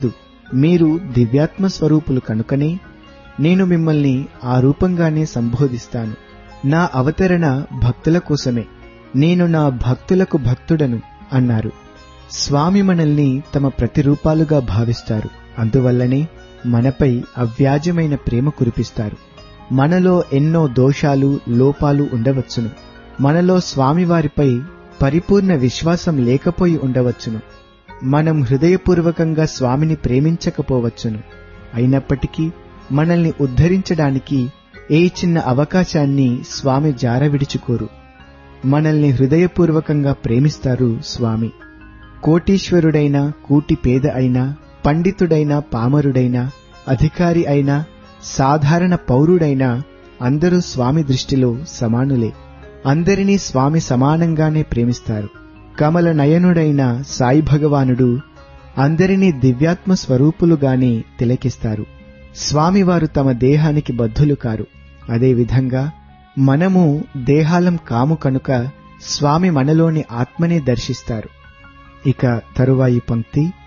మీరు దివ్యాత్మ స్వరూపులు కనుకనే నేను మిమ్మల్ని ఆ రూపంగానే సంబోధిస్తాను నా అవతరణ భక్తుల కోసమే నేను నా భక్తులకు భక్తుడను అన్నారు స్వామి మనల్ని తమ ప్రతిరూపాలుగా భావిస్తారు అందువల్లనే మనపై అవ్యాజమైన ప్రేమ కురిపిస్తారు మనలో ఎన్నో దోషాలు లోపాలు ఉండవచ్చును మనలో స్వామివారిపై పరిపూర్ణ విశ్వాసం లేకపోయి ఉండవచ్చును మనం హృదయపూర్వకంగా స్వామిని ప్రేమించకపోవచ్చును అయినప్పటికీ మనల్ని ఉద్ధరించడానికి ఏ చిన్న అవకాశాన్ని స్వామి జారవిడుచుకోరు మనల్ని హృదయపూర్వకంగా ప్రేమిస్తారు స్వామి కోటీశ్వరుడైనా కూటి పేద అయినా పండితుడైనా పామరుడైనా అధికారి అయినా సాధారణ పౌరుడైనా అందరూ స్వామి దృష్టిలో సమానులే అందరినీ స్వామి సమానంగానే ప్రేమిస్తారు కమల నయనుడైన సాయి భగవానుడు అందరినీ దివ్యాత్మ స్వరూపులుగానే తిలకిస్తారు స్వామివారు తమ దేహానికి బద్ధులు కారు అదేవిధంగా మనము దేహాలం కాము కనుక స్వామి మనలోని ఆత్మనే దర్శిస్తారు ఇక తరువాయి పంక్తి